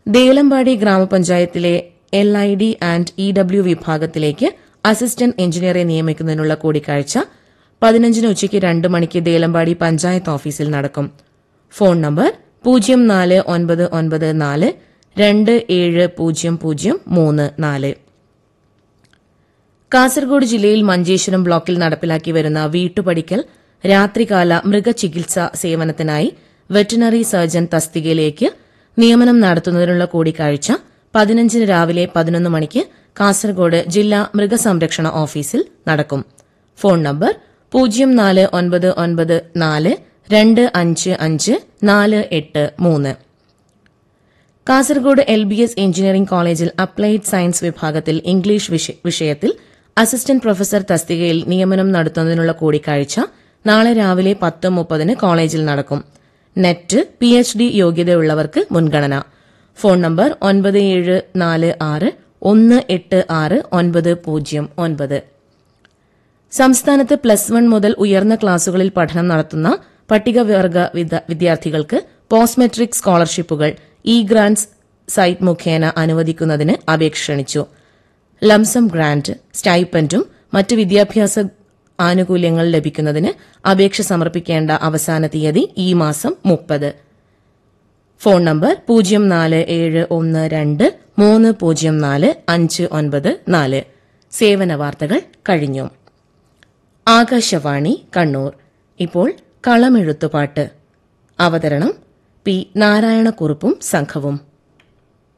ദേലമ്പാടി ഗ്രാമപഞ്ചായത്തിലെ L I D and E W വിഭാഗത്തിലേക്ക് assistant എഞ്ചിനീയറെ നിയമിക്കുന്നതിനുള്ള കൂടിക്കാഴ്ച പതിനഞ്ചിന് ഉച്ചയ്ക്ക് രണ്ട് മണിക്ക് ദേലമ്പാടി പഞ്ചായത്ത് ഓഫീസിൽ നടക്കും ഫോൺ നമ്പർ പൂജ്യം നാല് ഒൻപത് ഒൻപത് നാല് രണ്ട് ഏഴ് പൂജ്യം പൂജ്യം മൂന്ന് നാല് കാസർഗോഡ് ജില്ലയിൽ മഞ്ചേശ്വരം ബ്ലോക്കിൽ നടപ്പിലാക്കി വരുന്ന വീട്ടുപടിക്കൽ രാത്രികാല മൃഗചികിത്സ സേവനത്തിനായി വെറ്റിനറി സർജൻ തസ്തികയിലേക്ക് നിയമനം നടത്തുന്നതിനുള്ള കൂടിക്കാഴ്ച പതിനഞ്ചിന് രാവിലെ പതിനൊന്ന് മണിക്ക് കാസർഗോഡ് ജില്ലാ മൃഗസംരക്ഷണ ഓഫീസിൽ നടക്കും ഫോൺ നമ്പർ പൂജ്യം നാല് ഒൻപത് ഒൻപത് നാല് രണ്ട് അഞ്ച് അഞ്ച് നാല് എട്ട് മൂന്ന് Kasaragod L B S engineering കോളേജിൽ അപ്ലൈഡ് സയൻസ് വിഭാഗത്തിൽ ഇംഗ്ലീഷ് വിഷ- വിഷയത്തിൽ അസിസ്റ്റന്റ് പ്രൊഫസർ തസ്തികയിൽ നിയമനം നടത്തുന്നതിനുള്ള കൂടിക്കാഴ്ച നാളെ രാവിലെ പത്ത് മുപ്പതിന് കോളേജിൽ നടക്കും നെറ്റ് പി എച്ച് ഡി യോഗ്യതയുള്ളവർക്ക് മുൻഗണന ഫോൺ നമ്പർ ഒൻപത് ഏഴ് നാല് ആറ് ഒന്ന് എട്ട് ആറ് ഒൻപത് പൂജ്യം ഒൻപത് സംസ്ഥാനത്ത് പ്ലസ് വൺ മുതൽ ഉയർന്ന ക്ലാസുകളിൽ പഠനം നടത്തുന്ന പട്ടികവർഗ വിദ്യ- വിദ്യാർത്ഥികൾക്ക് post matric scholarships e grants site മുഖേന അനുവദിക്കുന്നതിന് അപേക്ഷ ക്ഷണിച്ചു ലംസം ഗ്രാന്റ് സ്റ്റൈപ്പൻഡും മറ്റ് വിദ്യാഭ്യാസ ആനുകൂല്യങ്ങൾ ലഭിക്കുന്നതിന് അപേക്ഷ സമർപ്പിക്കേണ്ട അവസാന തീയതി ഈ മാസം മുപ്പത് ഫോൺ നമ്പർ പൂജ്യം നാല് ഏഴ് ഒന്ന് രണ്ട് മൂന്ന് പൂജ്യം നാല് അഞ്ച് ഒൻപത് നാല് സേവന വാർത്തകൾ കഴിഞ്ഞു ആകാശവാണി കണ്ണൂർ ഇപ്പോൾ കളമെഴുത്തുപാട്ട് അവതരണം പി നാരായണക്കുറുപ്പും സംഘവും